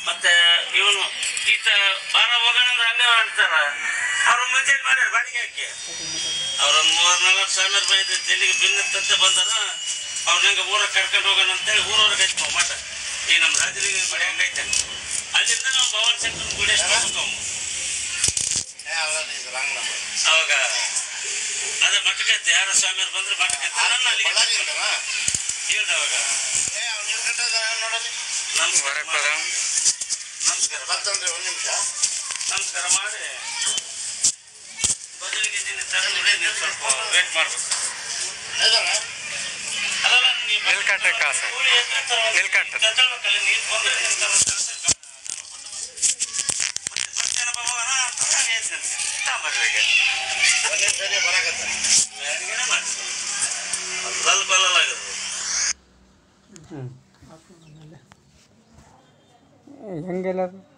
ಮತ್ತೆ ಇವನು ಈತ ಬಾರ ಹೋಗೋಣ ಅಂದ್ರೆ ಹಂಗೆ ಮಾಡ್ತಾರ ಅವ್ರ ಮುಂಚೆ ಮಾಡ್ಯಾರ ಬಾಡಿಗೆ ಹಾಕಿ ಅವ್ರೊಂದು ಮೂರ್ ನಾಲ್ಕು ಸಾವಿರ ರೂಪಾಯಿ ತೆಲಿಗೆ ಬಿನ್ನತ್ತಂತೆ ಬಂದಾರ ಅವ್ರನ್ನ ಊರಾಗ ಕರ್ಕೊಂಡು ಹೋಗೋಣ ಅಂತೇಳಿ ಊರವ್ರಿಗೆ ಹಚ್ಕೊ ಮಠ ಈ ನಮ್ಮ ರಾಜಲಿಂಗ ಗುಡಿ ಹಂಗೈತೆ ಅಲ್ಲಿಂದ ನಾವು ಭವನ್ ಶಂಕರ್ ಗುಡಿ ಅಷ್ಟು ಹೋಗ್ಬೇಕು ಅವ್ನು. ಅವಾಗ ಅದೇ ಮಠಕ್ಕೆ ಯಾರ ಸ್ವಾಮಿಯವ್ರು ಬಂದ್ರೆ ಮಠಕ್ಕೆ ನಾನು ಅಲ್ಲಿಗೆ ಹೇಳ್ದೆ ಅವಾಗ ನಮಸ್ಕಾರ ಮಾಡು. ನಮಸ್ಕಾರ ಮಾಡು. ನಮಸ್ಕಾರ ಮಾಡಿ ಬದಲಿಗೆ ನೀನು ತರ ನೋಡಿ ನೀವು ಸ್ವಲ್ಪ ವೇಟ್ ಮಾಡ್ಬೇಕು ಅಲ್ಲಲ್ಲ ನೀವು ನಿಲ್ಕಟ್ರೆ ಕಾಸು. ಕೂಲಿ ಎತ್ರ ತರೋ- ನಿಲ್ಕಟ್ರೆ. ಕತ್ತಲ್ಬೇಕಲ್ಲ, ನೀನು ಬಂದ್ರೆ ನೀನು ತರೋ ಕೆಲಸ ಇಲ್ಲ. ಮತ್ತೆ ಸತ್ಯನ ಭಗವಾನ ಅಂತ ನಾನು ಹೇಳ್ತೇನೆ. ತಗೊಂಬರ್ಬೇಕು. ಮ್ಯಾಲಿಗೆನೆ ಮಾಡಿ. ಸ್ವಲ್ಪ ಅಲ್ಲಲ್ಲಾಗದು. ಹೆಂಗೆಲ್ಲ